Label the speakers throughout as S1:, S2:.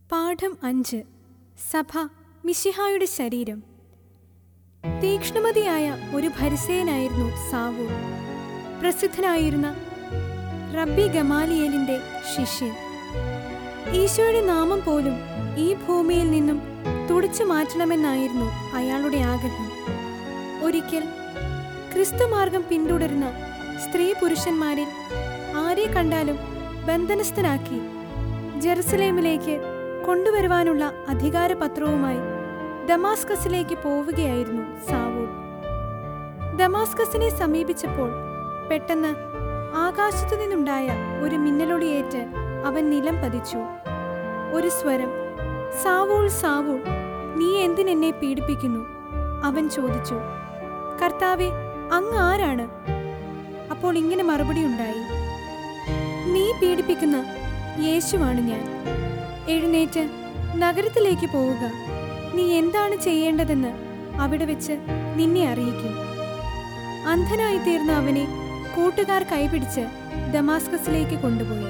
S1: പാഠം അഞ്ച് സഭ മിശിഹായുടെ ശരീരം തീക്ഷ്ണമതിയായ ഒരു ഭരിസേനായിരുന്നു സാവൂൾ പ്രസിദ്ധനായിരുന്ന റബ്ബി ഗമാലിയേലിന്റെ ശിഷ്യൻ ഈശോയുടെ നാമം പോലും ഈ ഭൂമിയിൽ നിന്നും തുടച്ചു മാറ്റണമെന്നായിരുന്നു അയാളുടെ ആഗ്രഹം ഒരിക്കൽ ക്രിസ്തുമാർഗം പിന്തുടരുന്ന സ്ത്രീ പുരുഷന്മാരിൽ ആരെ കണ്ടാലും ബന്ധനസ്ഥനാക്കി ജെറുസലേമിലേക്ക് കൊണ്ടുവരുവാനുള്ള അധികാരപത്രവുമായി ദമാസ്കസിലേക്ക് പോവുകയായിരുന്നു സാവൂൾ ദമാസ്കസിനെ സമീപിച്ചപ്പോൾ പെട്ടെന്ന് ആകാശത്തു നിന്നുണ്ടായ ഒരു മിന്നലൊളിയേറ്റ് അവൻ നിലം പതിച്ചു ഒരു സ്വരം സാവൂൾ സാവൂൾ നീ എന്തിനെന്നെ പീഡിപ്പിക്കുന്നു അവൻ ചോദിച്ചു കർത്താവെ അങ്ങ് ആരാണ് അപ്പോൾ ഇങ്ങനെ മറുപടി ഉണ്ടായി നീ പീഡിപ്പിക്കുന്ന യേശുവാണ് ഞാൻ എഴുന്നേറ്റ് നഗരത്തിലേക്ക് പോവുക നീ എന്താണ് ചെയ്യേണ്ടതെന്ന് അവിടെ വെച്ച് നിന്നെ അറിയിക്കും അന്ധനായി തീർന്ന അവനെ കൂട്ടുകാർ കൈപിടിച്ച് ദമാസ്കസിലേക്ക് കൊണ്ടുപോയി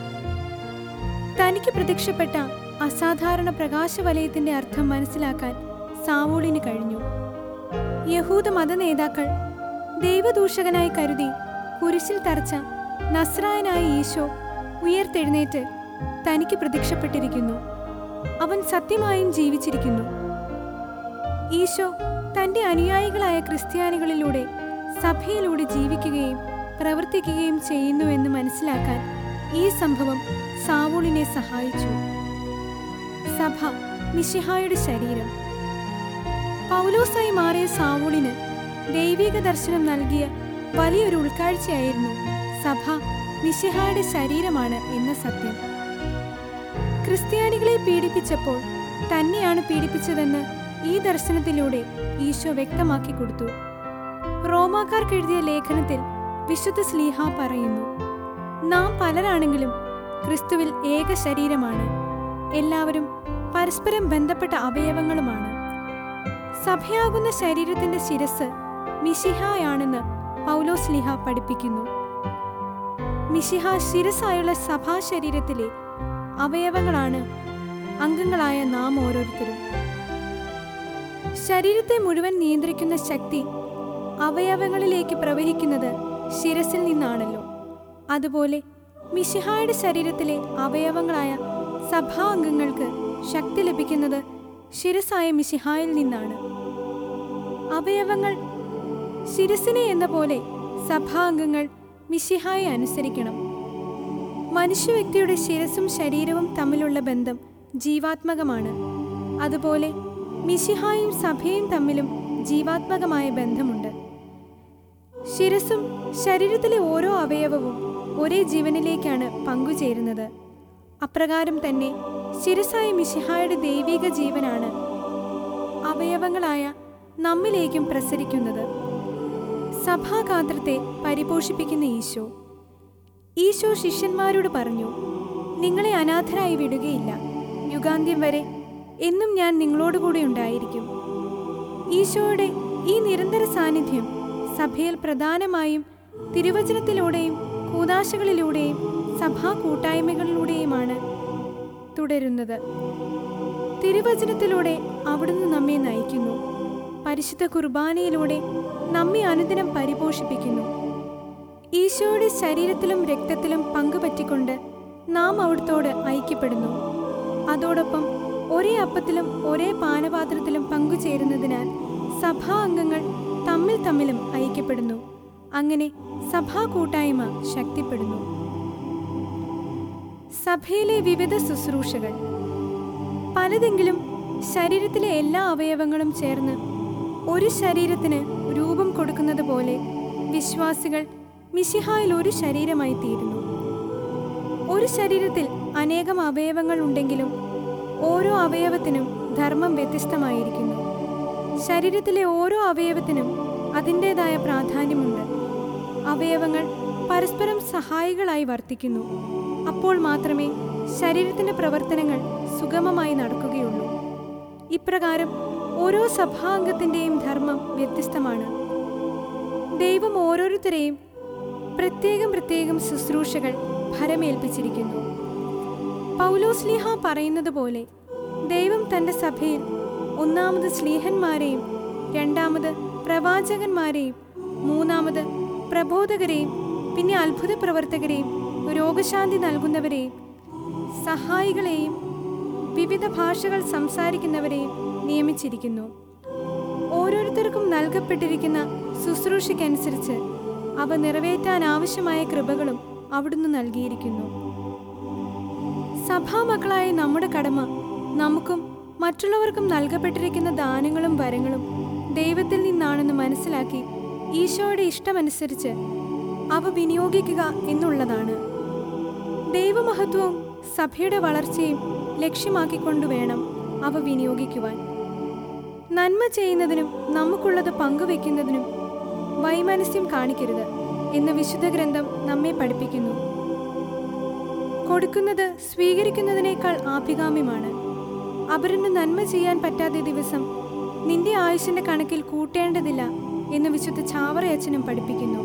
S1: തനിക്ക് പ്രത്യക്ഷപ്പെട്ട അസാധാരണ പ്രകാശവലയത്തിന്റെ അർത്ഥം മനസ്സിലാക്കാൻ സാവൂളിന് കഴിഞ്ഞു യഹൂദ മത നേതാക്കൾ ദൈവദൂഷകനായി കരുതി കുരിശിൽ തറച്ച നസ്രായനായ ഈശോ ഉയർത്തെഴുന്നേറ്റ് തനിക്ക് പ്രത്യക്ഷപ്പെട്ടിരിക്കുന്നു അവൻ സത്യമായും ജീവിച്ചിരിക്കുന്നു ഈശോ തന്റെ അനുയായികളായ ക്രിസ്ത്യാനികളിലൂടെ സഭയിലൂടെ ജീവിക്കുകയും പ്രവർത്തിക്കുകയും ചെയ്യുന്നുവെന്ന് മനസ്സിലാക്കാൻ ഈ സംഭവം സാവൂളിനെ സഹായിച്ചു സഭ മിശിഹായുടെ ശരീരം പൗലോസായി മാറിയ സാവൂളിന് ദൈവിക ദർശനം നൽകിയ വലിയൊരു ഉൾക്കാഴ്ചയായിരുന്നു സഭ മിശിഹായുടെ ശരീരമാണ് എന്ന സത്യം ക്രിസ്ത്യാനികളെ പീഡിപ്പിച്ചപ്പോൾ തന്നെയാണ് പീഡിപ്പിച്ചതെന്ന് ഈ ദർശനത്തിലൂടെ ഈശോ വ്യക്തമാക്കി കൊടുത്തു റോമാക്കാർക്ക് എഴുതിയ ലേഖനത്തിൽ വിശുദ്ധ സ്ലീഹ പറയുന്നു നാം പലരാണെങ്കിലും ക്രിസ്തുവിൽ ഏക ശരീരമാണ് എല്ലാവരും പരസ്പരം ബന്ധപ്പെട്ട അവയവങ്ങളുമാണ് സഭയാകുന്ന ശരീരത്തിന്റെ ശിരസ് മിശിഹായാണെന്ന് പൗലോസ്ലിഹ പഠിപ്പിക്കുന്നു മിശിഹ ശിരസായുള്ള സഭാ ശരീരത്തിലെ അവയവങ്ങളാണ് അംഗങ്ങളായ നാം ഓരോരുത്തരും ശരീരത്തെ മുഴുവൻ നിയന്ത്രിക്കുന്ന ശക്തി അവയവങ്ങളിലേക്ക് പ്രവഹിക്കുന്നത് ശിരസിൽ നിന്നാണല്ലോ അതുപോലെ മിശിഹായുടെ ശരീരത്തിലെ അവയവങ്ങളായ സഭാ അംഗങ്ങൾക്ക് ശക്തി ലഭിക്കുന്നത് ശിരസായ മിശിഹായിൽ നിന്നാണ് അവയവങ്ങൾ ശിരസിനെ എന്ന പോലെ സഭാംഗങ്ങൾ മിശിഹായെ അനുസരിക്കണം മനുഷ്യ വ്യക്തിയുടെ ശിരസും ശരീരവും തമ്മിലുള്ള ബന്ധം ജീവാത്മകമാണ് അതുപോലെ മിശിഹായും സഭയും തമ്മിലും ജീവാത്മകമായ ബന്ധമുണ്ട് ശിരസും ശരീരത്തിലെ ഓരോ അവയവവും ഒരേ ജീവനിലേക്കാണ് പങ്കുചേരുന്നത് അപ്രകാരം തന്നെ ശിരസായ മിശിഹായുടെ ദൈവിക ജീവനാണ് അവയവങ്ങളായ നമ്മിലേക്കും പ്രസരിക്കുന്നത് സഭാഗാത്രത്തെ പരിപോഷിപ്പിക്കുന്ന ഈശോ ഈശോ ശിഷ്യന്മാരോട് പറഞ്ഞു നിങ്ങളെ അനാഥരായി വിടുകയില്ല യുഗാന്ത്യം വരെ എന്നും ഞാൻ നിങ്ങളോടുകൂടി ഉണ്ടായിരിക്കും ഈശോയുടെ ഈ നിരന്തര സാന്നിധ്യം സഭയിൽ പ്രധാനമായും തിരുവചനത്തിലൂടെയും കൂതാശകളിലൂടെയും സഭാ കൂട്ടായ്മകളിലൂടെയുമാണ് തുടരുന്നത് തിരുവചനത്തിലൂടെ അവിടുന്ന് നമ്മെ നയിക്കുന്നു പരിശുദ്ധ കുർബാനയിലൂടെ നമ്മെ അനുദിനം പരിപോഷിപ്പിക്കുന്നു ഈശോയുടെ ശരീരത്തിലും രക്തത്തിലും പങ്കുപറ്റിക്കൊണ്ട് നാം അവിടുത്തോട് ഐക്യപ്പെടുന്നു അതോടൊപ്പം ഒരേ അപ്പത്തിലും ഒരേ പാനപാത്രത്തിലും പങ്കുചേരുന്നതിനാൽ സഭാ അംഗങ്ങൾ തമ്മിൽ തമ്മിലും ഐക്യപ്പെടുന്നു അങ്ങനെ സഭാ കൂട്ടായ്മ ശക്തിപ്പെടുന്നു സഭയിലെ വിവിധ ശുശ്രൂഷകൾ പലതെങ്കിലും ശരീരത്തിലെ എല്ലാ അവയവങ്ങളും ചേർന്ന് ഒരു ശരീരത്തിന് രൂപം കൊടുക്കുന്നത് പോലെ വിശ്വാസികൾ മിശിഹായിൽ ഒരു ശരീരമായി തീരുന്നു ഒരു ശരീരത്തിൽ അനേകം അവയവങ്ങൾ ഉണ്ടെങ്കിലും ഓരോ അവയവത്തിനും ധർമ്മം വ്യത്യസ്തമായിരിക്കുന്നു ശരീരത്തിലെ ഓരോ അവയവത്തിനും അതിൻ്റെതായ പ്രാധാന്യമുണ്ട് അവയവങ്ങൾ പരസ്പരം സഹായികളായി വർത്തിക്കുന്നു അപ്പോൾ മാത്രമേ ശരീരത്തിന്റെ പ്രവർത്തനങ്ങൾ സുഗമമായി നടക്കുകയുള്ളൂ ഇപ്രകാരം ഓരോ സഭാംഗത്തിൻ്റെയും ധർമ്മം വ്യത്യസ്തമാണ് ദൈവം ഓരോരുത്തരെയും പ്രത്യേകം പ്രത്യേകം ശുശ്രൂഷകൾ ഭരമേൽപ്പിച്ചിരിക്കുന്നു പൗലോസ്ലീഹ പറയുന്നത് പോലെ ദൈവം തൻ്റെ സഭയിൽ ഒന്നാമത് സ്ലീഹന്മാരെയും രണ്ടാമത് പ്രവാചകന്മാരെയും മൂന്നാമത് പ്രബോധകരെയും പിന്നെ അത്ഭുത പ്രവർത്തകരെയും രോഗശാന്തി നൽകുന്നവരെയും സഹായികളെയും വിവിധ ഭാഷകൾ സംസാരിക്കുന്നവരെയും നിയമിച്ചിരിക്കുന്നു ഓരോരുത്തർക്കും നൽകപ്പെട്ടിരിക്കുന്ന ശുശ്രൂഷയ്ക്കനുസരിച്ച് അവ നിറവേറ്റാൻ ആവശ്യമായ കൃപകളും അവിടുന്ന് നൽകിയിരിക്കുന്നു സഭാമക്കളായ നമ്മുടെ കടമ നമുക്കും മറ്റുള്ളവർക്കും നൽകപ്പെട്ടിരിക്കുന്ന ദാനങ്ങളും വരങ്ങളും ദൈവത്തിൽ നിന്നാണെന്ന് മനസ്സിലാക്കി ഈശോയുടെ ഇഷ്ടമനുസരിച്ച് അവ വിനിയോഗിക്കുക എന്നുള്ളതാണ് ദൈവമഹത്വവും സഭയുടെ വളർച്ചയും ലക്ഷ്യമാക്കിക്കൊണ്ടു വേണം അവ വിനിയോഗിക്കുവാൻ നന്മ ചെയ്യുന്നതിനും നമുക്കുള്ളത് പങ്കുവെക്കുന്നതിനും വൈമനസ്യം കാണിക്കരുത് എന്ന് വിശുദ്ധ ഗ്രന്ഥം നമ്മെ പഠിപ്പിക്കുന്നു കൊടുക്കുന്നത് സ്വീകരിക്കുന്നതിനേക്കാൾ ആഭികാമ്യമാണ് അവരിന് നന്മ ചെയ്യാൻ പറ്റാത്ത ദിവസം നിന്റെ ആയുഷിന്റെ കണക്കിൽ കൂട്ടേണ്ടതില്ല എന്ന് വിശുദ്ധ ചാവറയച്ചനും പഠിപ്പിക്കുന്നു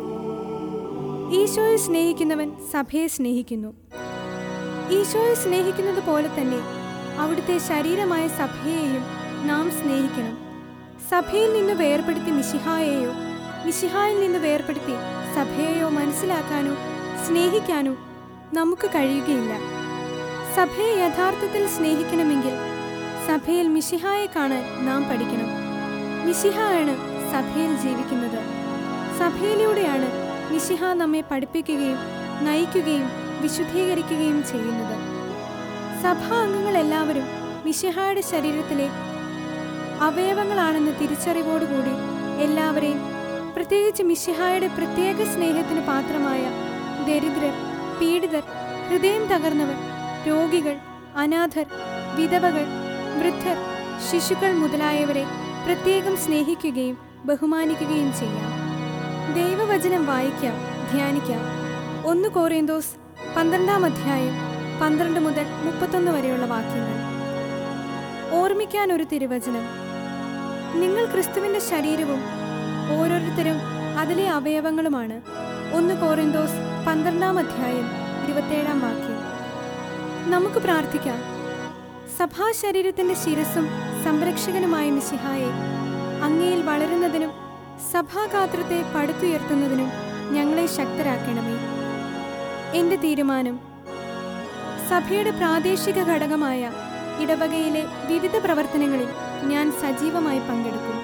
S1: ഈശോയെ സ്നേഹിക്കുന്നവൻ സഭയെ സ്നേഹിക്കുന്നു ഈശോയെ സ്നേഹിക്കുന്നത് പോലെ തന്നെ അവിടുത്തെ ശരീരമായ സഭയെയും നാം സ്നേഹിക്കണം സഭയിൽ നിന്ന് വേർപെടുത്തി മിശിഹായെയോ മിശിഹായിൽ നിന്ന് വേർപെടുത്തി സഭയെയോ മനസ്സിലാക്കാനോ സ്നേഹിക്കാനോ നമുക്ക് കഴിയുകയില്ല സഭയെ യഥാർത്ഥത്തിൽ സ്നേഹിക്കണമെങ്കിൽ സഭയിൽ മിശിഹായെ കാണാൻ നാം പഠിക്കണം മിശിഹായാണ് സഭയിൽ ജീവിക്കുന്നത് സഭയിലൂടെയാണ് മിശിഹ നമ്മെ പഠിപ്പിക്കുകയും നയിക്കുകയും വിശുദ്ധീകരിക്കുകയും ചെയ്യുന്നത് സഭാ അംഗങ്ങൾ എല്ലാവരും മിശിഹായുടെ ശരീരത്തിലെ അവയവങ്ങളാണെന്ന തിരിച്ചറിവോടുകൂടി എല്ലാവരെയും പ്രത്യേകിച്ച് മിശിഹായുടെ പ്രത്യേക സ്നേഹത്തിന് പാത്രമായ ദരിദ്രർ പീഡിതർ ഹൃദയം തകർന്നവർ രോഗികൾ അനാഥർ വിധവകൾ വൃദ്ധർ ശിശുക്കൾ മുതലായവരെ പ്രത്യേകം സ്നേഹിക്കുകയും ബഹുമാനിക്കുകയും ചെയ്യാം ദൈവവചനം വായിക്കാം ധ്യാനിക്കാം ഒന്ന് കോറിയന്തോസ് പന്ത്രണ്ടാം അധ്യായം പന്ത്രണ്ട് മുതൽ മുപ്പത്തൊന്ന് വരെയുള്ള വാക്യങ്ങൾ ഓർമ്മിക്കാൻ ഒരു തിരുവചനം നിങ്ങൾ ക്രിസ്തുവിന്റെ ശരീരവും ഓരോരുത്തരും അതിലെ അവയവങ്ങളുമാണ് ഒന്ന് കോറിന്തോസ് പന്ത്രണ്ടാം അധ്യായം ഇരുപത്തേഴാം വാക്യം നമുക്ക് പ്രാർത്ഥിക്കാം സഭാ ശരീരത്തിന്റെ ശിരസും സംരക്ഷകനുമായ മിശിഹായെ അങ്ങയിൽ വളരുന്നതിനും സഭാഗാത്രത്തെ പടുത്തുയർത്തുന്നതിനും ഞങ്ങളെ ശക്തരാക്കണമേ എന്റെ തീരുമാനം സഭയുടെ പ്രാദേശിക ഘടകമായ ഇടവകയിലെ വിവിധ പ്രവർത്തനങ്ങളിൽ ഞാൻ സജീവമായി പങ്കെടുക്കും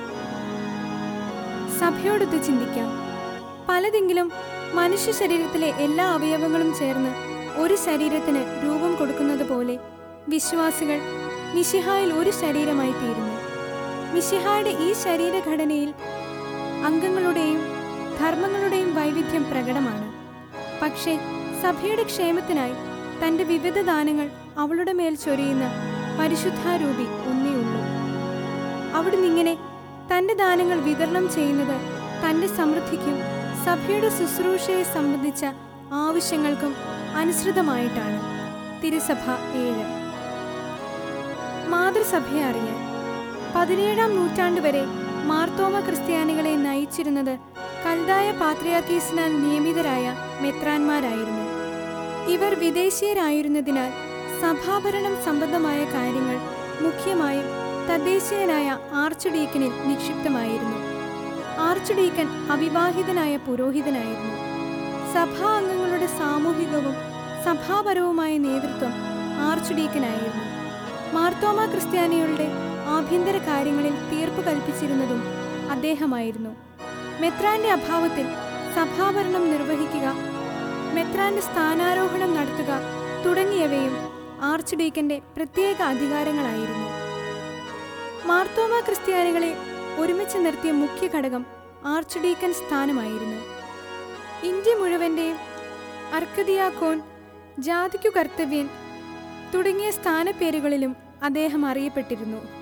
S1: സഭയോടൊത്ത് ചിന്തിക്കാം പലതെങ്കിലും മനുഷ്യ ശരീരത്തിലെ എല്ലാ അവയവങ്ങളും ചേർന്ന് ഒരു ശരീരത്തിന് രൂപം കൊടുക്കുന്നത് പോലെ വിശ്വാസികൾ മിശിഹായിൽ ഒരു ശരീരമായി തീരുന്നു മിശിഹായുടെ ഈ ശരീരഘടനയിൽ അംഗങ്ങളുടെയും ധർമ്മങ്ങളുടെയും വൈവിധ്യം പ്രകടമാണ് പക്ഷേ സഭയുടെ ക്ഷേമത്തിനായി തന്റെ വിവിധ ദാനങ്ങൾ അവളുടെ മേൽ ചൊരിയുന്ന പരിശുദ്ധാരൂപി ഒന്നേയുള്ളൂ അവിടുന്ന് ഇങ്ങനെ തന്റെ ദാനങ്ങൾ വിതരണം ചെയ്യുന്നത് തന്റെ സമൃദ്ധിക്കും സഭയുടെ ശുശ്രൂഷയെ സംബന്ധിച്ച ആവശ്യങ്ങൾക്കും അനുസൃതമായിട്ടാണ് തിരുസഭ ഏഴ് മാതൃസഭയെ അറിയാൻ പതിനേഴാം നൂറ്റാണ്ട് വരെ മാർത്തോമ ക്രിസ്ത്യാനികളെ നയിച്ചിരുന്നത് കൽതായ പാത്രിയാർക്കീസിനാൽ നിയമിതരായ മെത്രാന്മാരായിരുന്നു ഇവർ വിദേശീയരായിരുന്നതിനാൽ സഭാഭരണം സംബന്ധമായ കാര്യങ്ങൾ മുഖ്യമായും തദ്ദേശീയനായ ആർച്ച് ഡീക്കനിൽ നിക്ഷിപ്തമായിരുന്നു ആർച്ച് ഡീക്കൻ അവിവാഹിതനായ പുരോഹിതനായിരുന്നു സഭാ അംഗങ്ങളുടെ സാമൂഹികവും സഭാപരവുമായ നേതൃത്വം ആർച്ച് ഡീക്കനായിരുന്നു മാർത്തോമ ക്രിസ്ത്യാനികളുടെ ആഭ്യന്തര കാര്യങ്ങളിൽ തീർപ്പ് കൽപ്പിച്ചിരുന്നതും അദ്ദേഹമായിരുന്നു മെത്രാന്റെ അഭാവത്തിൽ സഭാഭരണം നിർവഹിക്കുക മെത്രാന്റെ സ്ഥാനാരോഹണം നടത്തുക തുടങ്ങിയവയും ആർച്ച് ഡീക്കന്റെ പ്രത്യേക അധികാരങ്ങളായിരുന്നു മാർത്തോമ ക്രിസ്ത്യാനികളെ ഒരുമിച്ച് നിർത്തിയ മുഖ്യ ഘടകം ആർച്ച് ഡീക്കൻ സ്ഥാനമായിരുന്നു ഇന്ത്യ മുഴുവൻ്റെയും അർക്കദിയാക്കോൻ ജാതിക്കു കർത്തവ്യൻ തുടങ്ങിയ സ്ഥാനപ്പേരുകളിലും അദ്ദേഹം അറിയപ്പെട്ടിരുന്നു